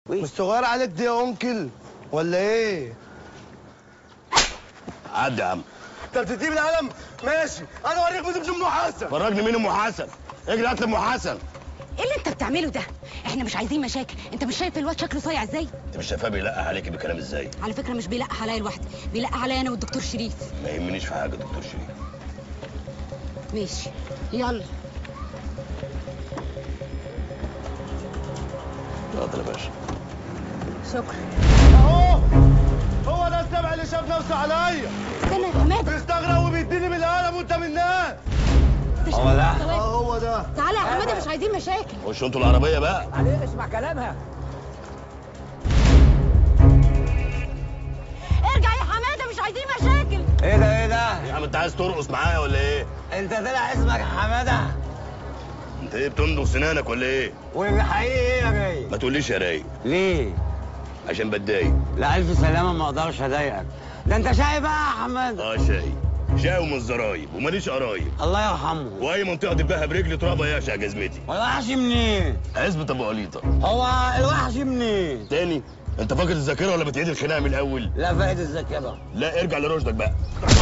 مش صغير عليك دي يا انكل ولا ايه؟ عدي يا عم انت بتديني بالقلم؟ ماشي انا اوريك بنت ام حسن فرجني مين ام حسن اجري هات لي ام حسن ايه اللي انت بتعمله ده احنا مش عايزين مشاكل انت مش شايف الواد شكله صايع ازاي انت مش شايفاه بيلقح عليكي بكلام ازاي على فكره مش بيلقح عليا لوحدي بيلقح عليا انا والدكتور شريف ما يهمنيش في حاجه دكتور شريف ماشي يلا اتفضل يا باشا شكرا اهو هو ده السبع اللي شاف نفسه عليا استنى يا حماده بيستغرب وبيديني بالقلم وانت من الناس هو ده اه هو ده تعالى يا حماده مش عايزين مشاكل خشوا انتوا العربيه بقى عليه اسمع كلامها ارجع يا حماده مش عايزين مشاكل ايه ده ايه ده يا عم انت عايز ترقص معايا ولا ايه انت طلع اسمك حماده انت ايه بتندغ سنانك ولا ايه والحقيقي ايه يا جاي ما تقوليش يا رايق ليه عشان بتضايق لا الف سلامه ما اقدرش اضايقك ده انت شاي بقى يا حماده اه شاي شاي ومن الزرايب وماليش قرايب الله يرحمه واي منطقه تبقى برجلي ترابه يعشق جزمتي والوحش منين عزبة ابو قليطه هو الوحش منين تاني انت فاقد الذاكره ولا بتعيد الخناقه من الاول لا فايد الذاكره لا ارجع لرشدك بقى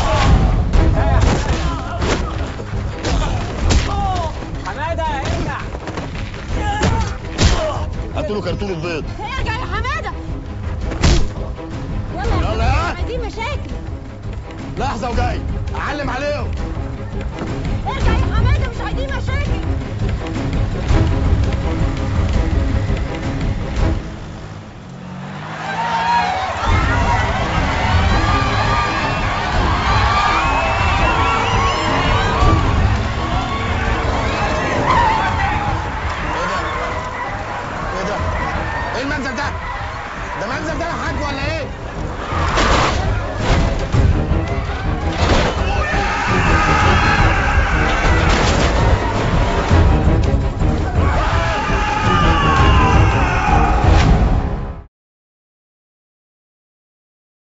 حماده ارجع هاتوا له كرتون البيض ارجع يا حماده يلا يا يلا حماده يا. مش عايزين مشاكل لحظه وجاي اعلم عليهم ارجع يا حماده مش عايزين مشاكل ايه ده؟ ايه المنظر ده؟ ده منظر ده يا حاج ولا ايه؟